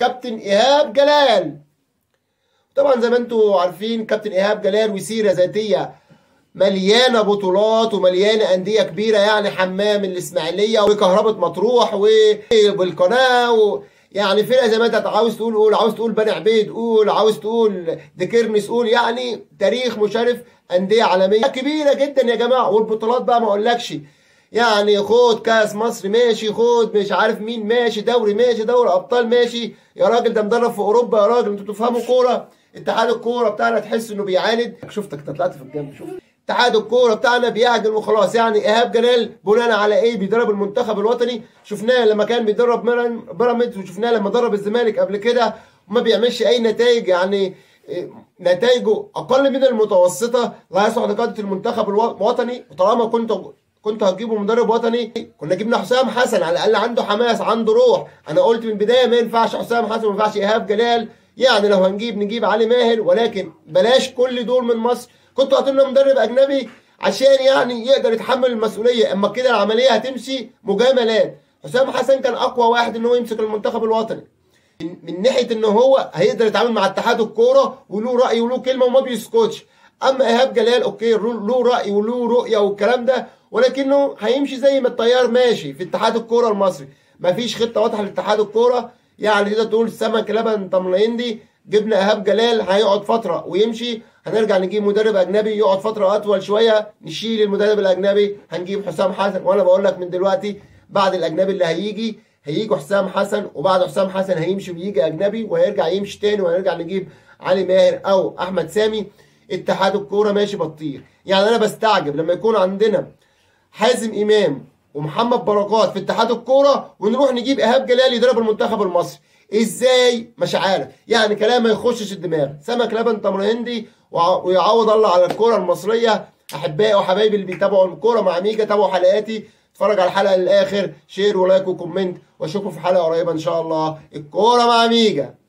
كابتن ايهاب جلال طبعا زي ما انتم عارفين كابتن ايهاب جلال وسيره ذاتيه مليانه بطولات ومليانه انديه كبيره يعني حمام الاسماعيليه وكهربة مطروح وبالقناه و... يعني فرقه زي ما انت عاوز تقول قول عاوز تقول بني عبيد قول عاوز تقول ديكيرنس قول يعني تاريخ مشرف انديه عالميه كبيره جدا يا جماعه والبطولات بقى ما اقولكش يعني خد كاس مصر ماشي خد مش عارف مين ماشي دوري ماشي دوري ابطال ماشي يا راجل ده مدرب في اوروبا يا راجل انتوا تفهموا كوره اتحاد الكوره بتاعنا تحس انه بيعاند شفتك انت طلعت في الجنب شوف اتحاد الكوره بتاعنا بيعجل وخلاص يعني ايهاب جلال بناء على ايه بيدرب المنتخب الوطني شفناه لما كان بيدرب بيراميدز وشفناه لما درب الزمالك قبل كده وما بيعملش اي نتائج يعني نتائجه اقل من المتوسطه لا يصلح لقاده المنتخب الوطني وطالما كنت كنت هتجيبه مدرب وطني كنا جبنا حسام حسن على الاقل عنده حماس عنده روح انا قلت من البدايه ما ينفعش حسام حسن ما ينفعش ايهاب جلال يعني لو هنجيب نجيب علي ماهر ولكن بلاش كل دول من مصر كنتوا هاتوا مدرب اجنبي عشان يعني يقدر يتحمل المسؤوليه اما كده العمليه هتمشي مجاملات حسام حسن كان اقوى واحد ان هو يمسك المنتخب الوطني من ناحيه ان هو هيقدر يتعامل مع اتحاد الكوره وله راي وله كلمه وما بيسكتش اما ايهاب جلال اوكي له راي وله رؤيه والكلام ده ولكنه هيمشي زي ما التيار ماشي في اتحاد الكوره المصري مفيش خطه واضحه لاتحاد الكوره يعني تقدر تقول سمك لبن تمريندي جبنا ايهاب جلال هيقعد فتره ويمشي هنرجع نجيب مدرب اجنبي يقعد فتره اطول شويه نشيل المدرب الاجنبي هنجيب حسام حسن وانا بقول لك من دلوقتي بعد الاجنبي اللي هيجي هيجي حسام حسن وبعد حسام حسن هيمشي ويجي اجنبي وهيرجع يمشي تاني وهنرجع نجيب علي ماهر او احمد سامي اتحاد الكوره ماشي بطير يعني انا بستعجب لما يكون عندنا حازم امام ومحمد بركات في اتحاد الكوره ونروح نجيب ايهاب جلال يضرب المنتخب المصري ازاي مش عارف يعني كلام ما يخشش الدماغ سمك لبن تمر هندي ويعوض الله على الكوره المصريه احبائي وحبايبي اللي بيتابعوا الكوره مع ميجا تابعوا حلقاتي اتفرج على الحلقه للاخر شير ولايك وكومنت واشوفكم في حلقه قريبه ان شاء الله الكوره مع ميجا